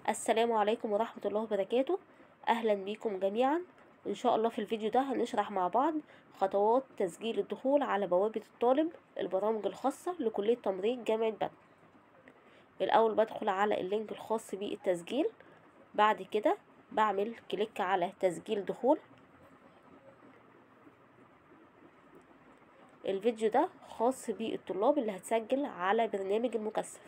السلام عليكم ورحمة الله وبركاته أهلا بكم جميعا إن شاء الله في الفيديو ده هنشرح مع بعض خطوات تسجيل الدخول على بوابة الطالب البرامج الخاصة لكلية تمريض جامعة بدر الأول بدخل على اللينك الخاص بالتسجيل بعد كده بعمل كليك على تسجيل دخول الفيديو ده خاص بالطلاب اللي هتسجل على برنامج المكثف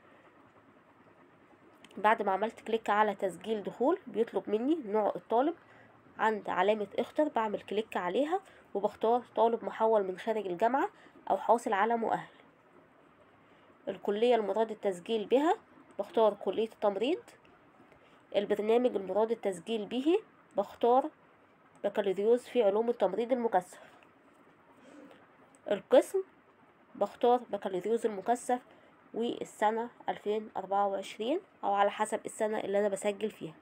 بعد ما عملت كليك على تسجيل دخول بيطلب مني نوع الطالب عند علامة اختر بعمل كليك عليها وبختار طالب محول من خارج الجامعة أو حاصل على مؤهل الكلية المراد التسجيل بها بختار كلية التمريض البرنامج المراد التسجيل به بختار بكالوريوس في علوم التمريض المكثف القسم بختار بكالوريوس المكثف والسنة ألفين أربعة وعشرين أو على حسب السنة اللي أنا بسجل فيها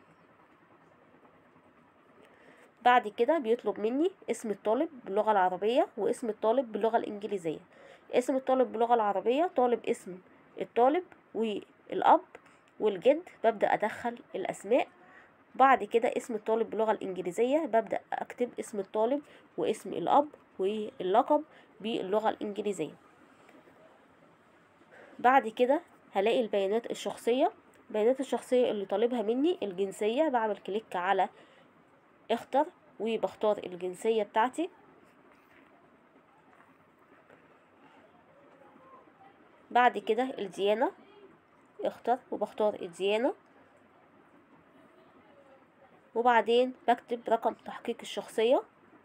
بعد كده بيطلب مني اسم الطالب باللغة العربية واسم الطالب باللغة الإنجليزية اسم الطالب باللغة العربية طالب اسم الطالب والأب والجد ببدأ أدخل الأسماء بعد كده اسم الطالب باللغة الإنجليزية ببدأ أكتب اسم الطالب واسم الأب واللقب باللغة الإنجليزية بعد كده هلاقي البيانات الشخصية البيانات الشخصية اللي طالبها مني الجنسية بعمل كليك على اختر وبختار الجنسية بتاعتي بعد كده الديانة اختر وبختار الديانة وبعدين بكتب رقم تحقيق الشخصية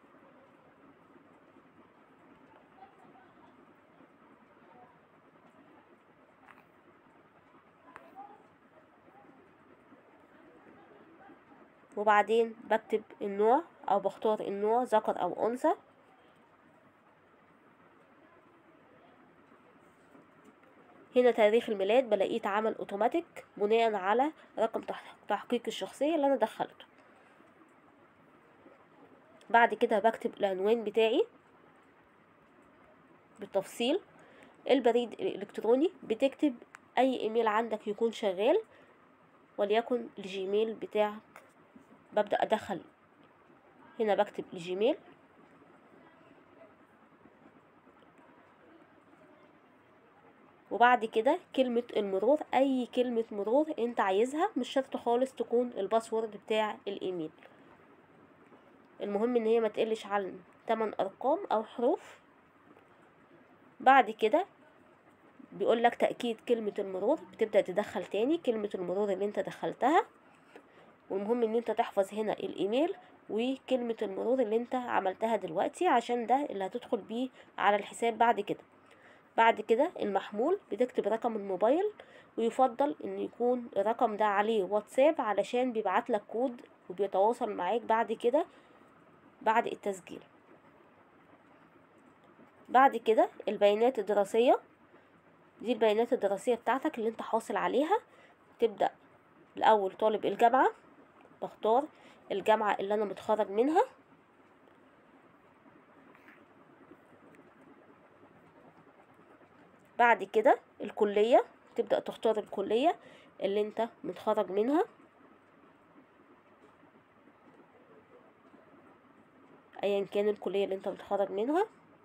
وبعدين بكتب النوع او بختار النوع ذكر او انثى هنا تاريخ الميلاد بلاقيه اتعمل اوتوماتيك بناء على رقم تحقيق الشخصية اللي انا دخلته بعد كده بكتب العنوان بتاعي بالتفصيل البريد الالكتروني بتكتب اي ايميل عندك يكون شغال وليكن الجيميل بتاعك ببدأ أدخل هنا بكتب الجيميل وبعد كده كلمة المرور أي كلمة مرور أنت عايزها مش شرط خالص تكون الباسورد بتاع الإيميل المهم إن هي ما تقلش عن 8 أرقام أو حروف بعد كده بيقول لك تأكيد كلمة المرور بتبدأ تدخل تاني كلمة المرور اللي انت دخلتها والمهم ان انت تحفظ هنا الايميل وكلمة المرور اللي انت عملتها دلوقتي عشان ده اللي هتدخل بيه على الحساب بعد كده بعد كده المحمول بتكتب رقم الموبايل ويفضل ان يكون الرقم ده عليه واتساب علشان بيبعت لك كود وبيتواصل معاك بعد كده بعد التسجيل بعد كده البيانات الدراسية دي البيانات الدراسية بتاعتك اللي انت حاصل عليها تبدأ الأول طالب الجامعة بختار الجامعة اللي أنا متخرج منها بعد كده الكلية تبدأ تختار الكلية اللي انت متخرج منها ايا كان الكلية اللي انت متخرج منها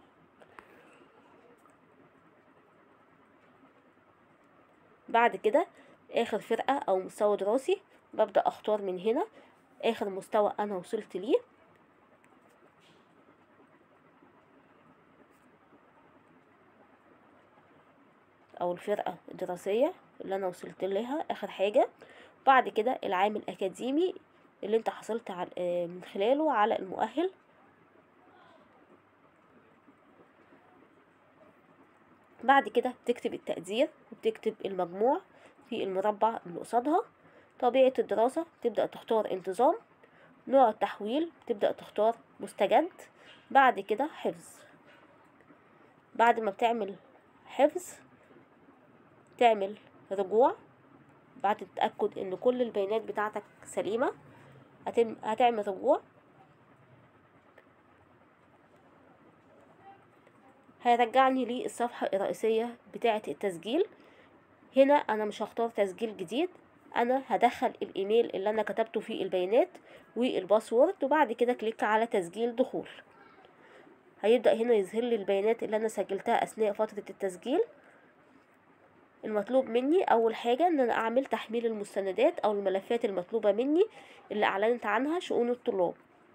بعد كده اخر فرقة او مستوى دراسي ببدأ اختار من هنا اخر مستوى انا وصلت ليه او الفرقة الدراسية اللي انا وصلت لها اخر حاجة بعد كده العام الاكاديمي اللي انت حصلت من خلاله على المؤهل بعد كده بتكتب التقدير وبتكتب المجموع في المربع اللي قصادها طبيعة الدراسة تبدأ تختار انتظام نوع التحويل تبدأ تختار مستجد بعد كده حفظ بعد ما بتعمل حفظ تعمل رجوع بعد التأكد ان كل البيانات بتاعتك سليمة هتم هتعمل رجوع هيرجعني للصفحة الرئيسية بتاعة التسجيل هنا انا مش هختار تسجيل جديد انا هدخل الايميل اللي انا كتبته فيه البيانات والباسورد وبعد كده كليك على تسجيل دخول هيبدأ هنا يظهر لي البيانات اللي انا سجلتها اثناء فترة التسجيل المطلوب مني اول حاجة ان انا اعمل تحميل المستندات او الملفات المطلوبة مني اللي اعلنت عنها شؤون الطلاب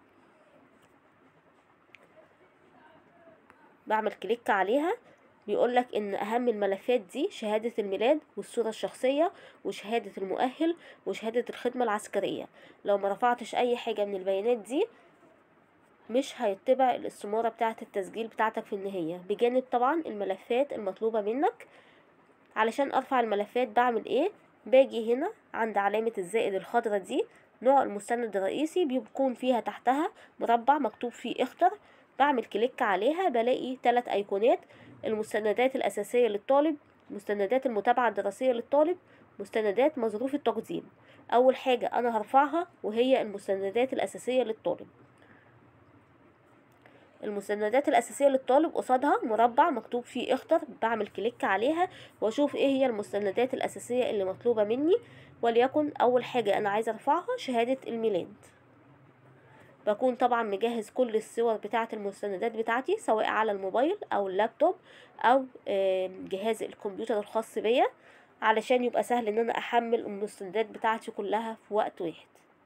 بعمل كليك عليها بيقولك ان اهم الملفات دي شهادة الميلاد والصورة الشخصية وشهادة المؤهل وشهادة الخدمة العسكرية لو ما رفعتش اي حاجة من البيانات دي مش هيتبع الاستمارة بتاعة التسجيل بتاعتك في النهاية بجانب طبعا الملفات المطلوبة منك علشان ارفع الملفات بعمل ايه باجي هنا عند علامة الزائد الخضرا دي نوع المستند الرئيسي بيكون فيها تحتها مربع مكتوب فيه اختر بعمل كليك عليها بلاقي ثلاث ايقونات المستندات الاساسية للطالب مستندات المتابعة الدراسية للطالب مستندات مظروف التقديم اول حاجة انا هرفعها وهي المستندات الاساسية للطالب المستندات الأساسية للطالب قصادها مربع مكتوب فيه اختر بعمل كليك عليها واشوف ايه هي المستندات الأساسية اللي مطلوبة مني وليكن أول حاجة أنا عايزة أرفعها شهادة الميلاد بكون طبعا مجهز كل الصور بتاعة المستندات بتاعتي سواء على الموبايل أو اللابتوب أو جهاز الكمبيوتر الخاص بيا علشان يبقى سهل ان انا احمل المستندات بتاعتي كلها في وقت واحد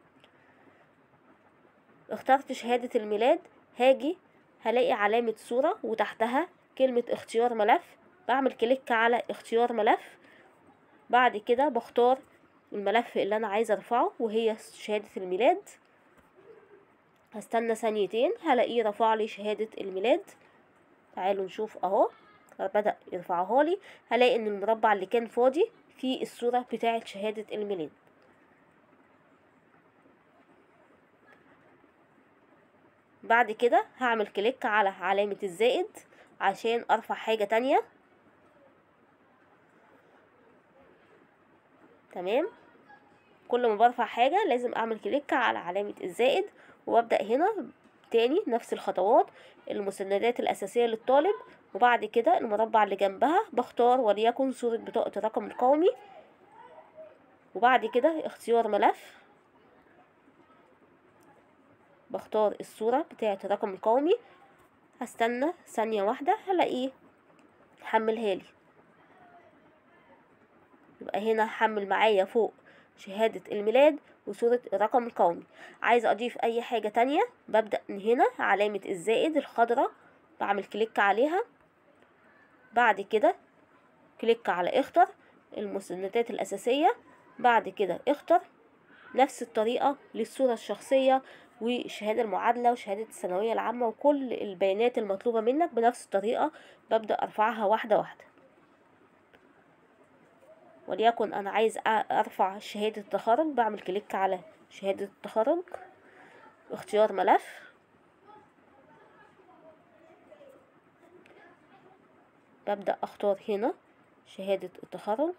اخترت شهادة الميلاد هاجي هلاقي علامة صورة وتحتها كلمة اختيار ملف بعمل كليك على اختيار ملف بعد كده بختار الملف اللي انا عايزة ارفعه وهي شهادة الميلاد هستنى ثانيتين هلاقيه رفع لي شهادة الميلاد تعالوا نشوف اهو بدأ يرفعها لي هلاقي ان المربع اللي كان فاضي فيه الصورة بتاعة شهادة الميلاد بعد كده هعمل كليك على علامة الزائد عشان ارفع حاجة تانية تمام كل ما برفع حاجة لازم اعمل كليك على علامة الزائد وابدأ هنا تاني نفس الخطوات المستندات الأساسية للطالب وبعد كده المربع اللي جنبها بختار وليكن صورة بطاقة الرقم القومي وبعد كده اختيار ملف بختار الصورة بتاعة الرقم القومي هستنى ثانية واحدة هلاقيه حملها لي يبقى هنا حمل معايا فوق شهادة الميلاد وصورة الرقم القومي عايزة اضيف اي حاجة تانية ببدأ من هنا علامة الزائد الخضراء بعمل كليك عليها بعد كده كليك على اختر المستندات الاساسية بعد كده اختر نفس الطريقة للصورة الشخصية والشهادة المعادلة وشهادة الثانوية العامة وكل البيانات المطلوبة منك بنفس الطريقة ببدأ ارفعها واحدة واحدة وليكن انا عايز ارفع شهادة التخرج بعمل كليك على شهادة التخرج اختيار ملف ببدأ اختار هنا شهادة التخرج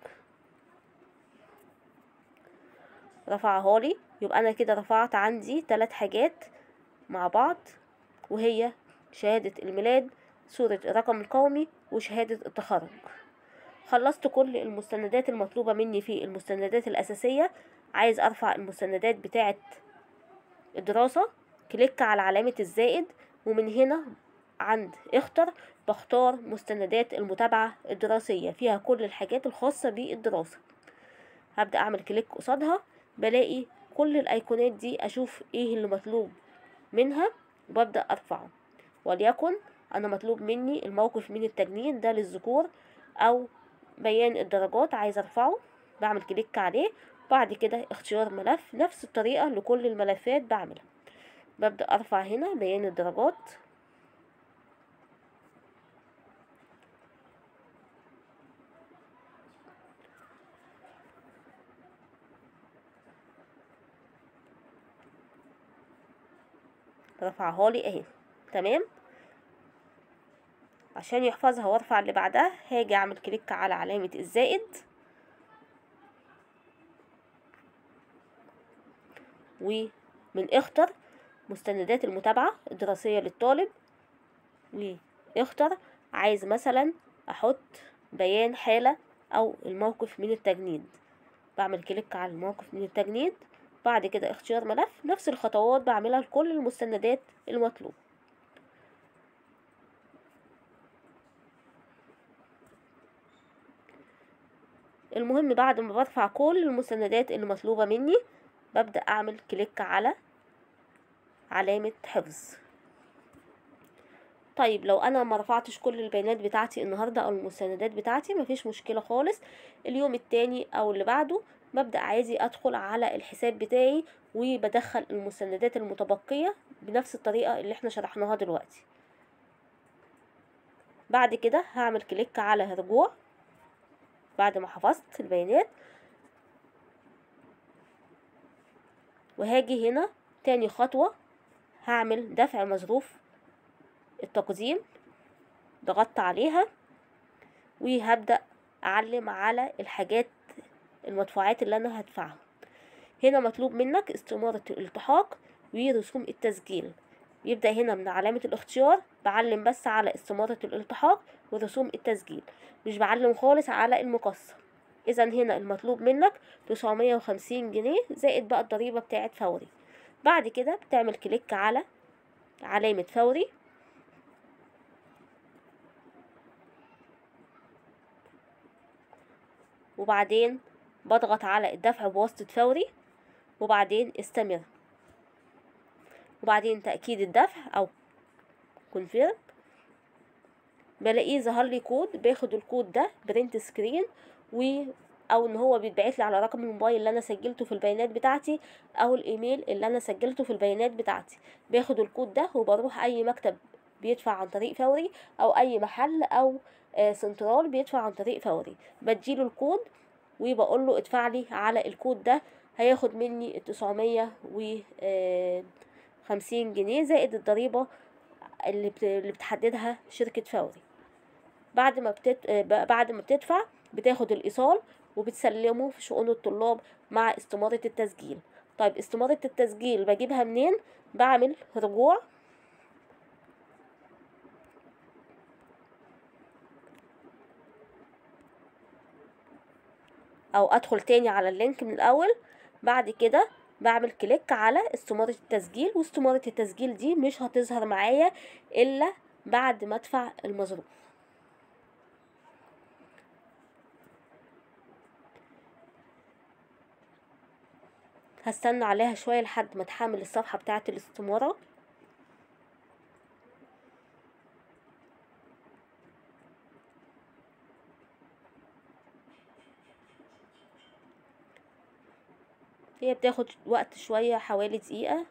رفعها لي يبقى انا كده رفعت عندي ثلاث حاجات مع بعض وهي شهادة الميلاد صورة الرقم القومي وشهادة التخرج خلصت كل المستندات المطلوبة مني في المستندات الأساسية عايز أرفع المستندات بتاعة الدراسة كليك على علامة الزائد ومن هنا عند اختر بختار مستندات المتابعة الدراسية فيها كل الحاجات الخاصة بالدراسة هبدأ أعمل كليك قصادها بلاقي كل الأيقونات دي أشوف إيه اللي مطلوب منها وببدأ أرفعه وليكن أنا مطلوب مني الموقف من التجنيد ده للذكور أو بيان الدرجات عايزة ارفعه بعمل كليك عليه بعد كده اختيار ملف نفس الطريقة لكل الملفات بعملها ببدأ ارفع هنا بيان الدرجات رفعها لي اهي تمام عشان يحفظها وارفع اللي بعدها هاجي اعمل كليك على علامة الزائد ومن اختر مستندات المتابعة الدراسية للطالب واختر عايز مثلا احط بيان حالة او الموقف من التجنيد بعمل كليك على الموقف من التجنيد بعد كده اختيار ملف نفس الخطوات بعملها لكل المستندات المطلوب المهم بعد ما برفع كل المستندات اللي مطلوبة مني ببدأ أعمل كليك على علامة حفظ طيب لو انا ما رفعتش كل البيانات بتاعتي النهارده او المستندات بتاعتي مفيش مشكله خالص اليوم التاني او اللي بعده ببدا عادي ادخل على الحساب بتاعي وبدخل المستندات المتبقيه بنفس الطريقه اللي احنا شرحناها دلوقتي بعد كده هعمل كليك على رجوع بعد ما حفظت البيانات وهاجي هنا تاني خطوة هعمل دفع مظروف التقديم ضغطت عليها وهبدأ أعلم على الحاجات المدفوعات اللي أنا هدفعها هنا مطلوب منك استمارة الالتحاق ورسوم التسجيل يبدأ هنا من علامة الاختيار بعلم بس على استمارة الالتحاق ورسوم التسجيل مش بعلم خالص على المقصر إذا هنا المطلوب منك تسعمية وخمسين جنيه زائد بقى الضريبة بتاعت فوري بعد كده بتعمل كليك على علامة فوري وبعدين بضغط على الدفع بواسطة فوري وبعدين استمر وبعدين تأكيد الدفع أو كونفيرم بلاقيه ظهر لي كود باخد الكود ده برنت سكرين و او ان هو بيتبعت لي على رقم الموبايل اللي انا سجلته في البيانات بتاعتي او الايميل اللي انا سجلته في البيانات بتاعتي باخد الكود ده وبروح اي مكتب بيدفع عن طريق فوري او اي محل او آه سنترال بيدفع عن طريق فوري بديله الكود وبقول له ادفع لي على الكود ده هياخد مني التسعمية و خمسين جنيه زائد الضريبة اللي اللي بتحددها شركة فوري بعد ما بتت... بعد ما بتدفع بتاخد الإيصال وبتسلمه في شؤون الطلاب مع استمارة التسجيل طيب استمارة التسجيل بجيبها منين بعمل رجوع او ادخل تاني على اللينك من الاول بعد كده بعمل كليك على استمارة التسجيل واستمارة التسجيل دي مش هتظهر معايا الا بعد ما ادفع المظروف هستنى عليها شوية لحد ما تحمل الصفحة بتاعة الاستمارة هي بتاخد وقت شوية حوالي دقيقة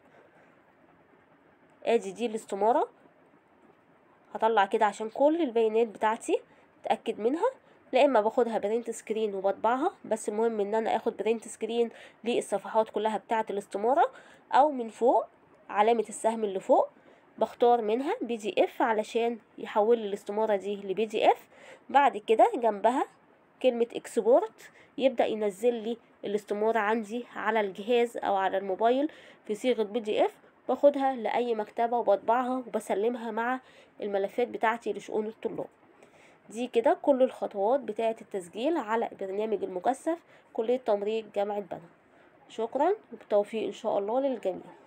ادي دي الاستمارة هطلع كده عشان كل البيانات بتاعتي اتأكد منها لا اما باخدها برنت سكرين وبطبعها بس المهم ان انا اخد برنت سكرين للصفحات كلها بتاعة الاستمارة او من فوق علامة السهم اللي فوق بختار منها بي دي اف علشان يحول لي الاستمارة دي لبي دي اف بعد كده جنبها كلمة اكسبورت يبدأ ينزل لي الاستمارة عندي على الجهاز او على الموبايل في صيغة بي دي اف باخدها لأي مكتبة وبطبعها وبسلمها مع الملفات بتاعتي لشؤون الطلاب دي كده كل الخطوات بتاعة التسجيل على برنامج المكثف كلية تمريض جامعة بنا شكرا وبالتوفيق إن شاء الله للجميع